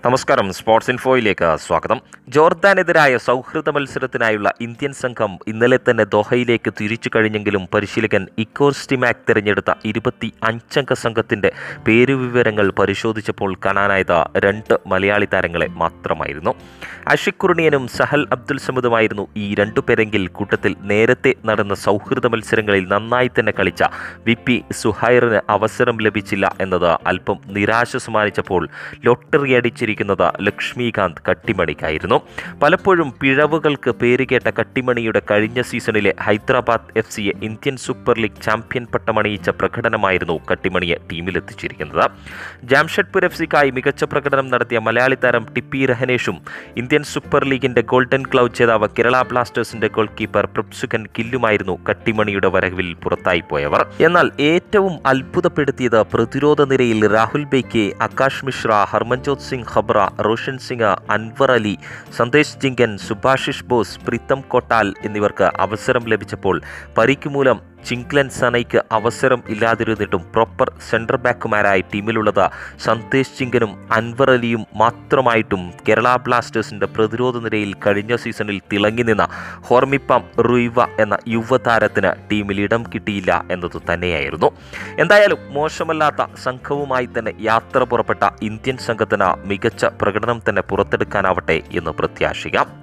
നമസ്കാരം സ്പോർട്സ് ഇൻഫോയിലേക്ക് സ്വാഗതം ജോർദാനെതിരായ സൗഹൃദ മത്സരത്തിനായുള്ള ഇന്ത്യൻ സംഘം ഇന്നലെ തന്നെ ദോഹയിലേക്ക് തിരിച്ചു കഴിഞ്ഞെങ്കിലും പരിശീലകൻ ഇക്കോർ സ്റ്റിമാക് തിരഞ്ഞെടുത്ത ഇരുപത്തി അഞ്ചംഗ സംഘത്തിന്റെ പേരുവിവരങ്ങൾ പരിശോധിച്ചപ്പോൾ കാണാനായത് രണ്ട് മലയാളി താരങ്ങളെ മാത്രമായിരുന്നു അഷിഖ് കുർണിയനും സഹൽ അബ്ദുൽ സമദുമായിരുന്നു ഈ രണ്ടു പേരെങ്കിൽ കൂട്ടത്തിൽ നേരത്തെ നടന്ന സൗഹൃദ മത്സരങ്ങളിൽ നന്നായി തന്നെ കളിച്ച വി പി സുഹൈറിന് അവസരം ലഭിച്ചില്ല എന്നത് അല്പം നിരാശ സമ്മാനിച്ചപ്പോൾ ലോട്ടറി അടിച്ചിരിക്കുന്നത് ലക്ഷ്മികാന്ത് കട്ടിമണിക്കായിരുന്നു പലപ്പോഴും പിഴവുകൾക്ക് പേരുകേട്ട കട്ടിമണിയുടെ കഴിഞ്ഞ സീസണിലെ ഹൈദരാബാദ് എഫ് സിയെ ഇന്ത്യൻ സൂപ്പർ ലീഗ് ചാമ്പ്യൻ പട്ടമണിയിച്ച പ്രകടനമായിരുന്നു കട്ടിമണിയെ ടീമിലെത്തിച്ചിരിക്കുന്നത് ജാംഷഡ്പൂർ എഫ് സിക്കായി മികച്ച പ്രകടനം നടത്തിയ മലയാളി താരം ടിപ്പി രഹനേഷും ഇന്ത്യൻ സൂപ്പർ ലീഗിന്റെ ഗോൾഡൻ ഗ്ലൗ ജേതാവ് കേരള ബ്ലാസ്റ്റേഴ്സിന്റെ ഗോൾ കീപ്പർ പ്രപ്സുഖൻ കില്ലുമായിരുന്നു കട്ടിമണിയുടെ വരവിൽ പുറത്തായി പോയവർ എന്നാൽ ഏറ്റവും അത്ഭുതപ്പെടുത്തിയത് പ്രതിരോധ നിരയിൽ രാഹുൽ ബേക്കെ ആകാശ് മിശ്ര ഹർമൻജോത് സിംഗ് ഹബ്ര റോഷൻ സിംഗ് അൻവർ അലി സന്ദേശ് ജിങ്കൻ സുഭാഷിഷ് ബോസ് പ്രീത്തം കൊട്ടാൽ എന്നിവർക്ക് അവസരം ലഭിച്ചപ്പോൾ പരിക്ക് മൂലം ചിങ്ക്ലൻ സനയ്ക്ക് അവസരം ഇല്ലാതിരുന്നിട്ടും പ്രോപ്പർ സെൻറ്റർ ബാക്കുമാരായി ടീമിലുള്ളത് സന്ദേശ് ചിങ്കനും അൻവർ അലിയും മാത്രമായിട്ടും കേരള ബ്ലാസ്റ്റേഴ്സിൻ്റെ പ്രതിരോധ നിരയിൽ കഴിഞ്ഞ സീസണിൽ തിളങ്ങി നിന്ന ഹോർമിപ്പം റുയിവ എന്ന യുവതാരത്തിന് ടീമിൽ ഇടം കിട്ടിയില്ല എന്നത് തന്നെയായിരുന്നു എന്തായാലും മോശമല്ലാത്ത സംഘവുമായി തന്നെ യാത്ര പുറപ്പെട്ട ഇന്ത്യൻ സംഘത്തിന് മികച്ച പ്രകടനം തന്നെ പുറത്തെടുക്കാനാവട്ടെ എന്ന് പ്രത്യാശിക്കാം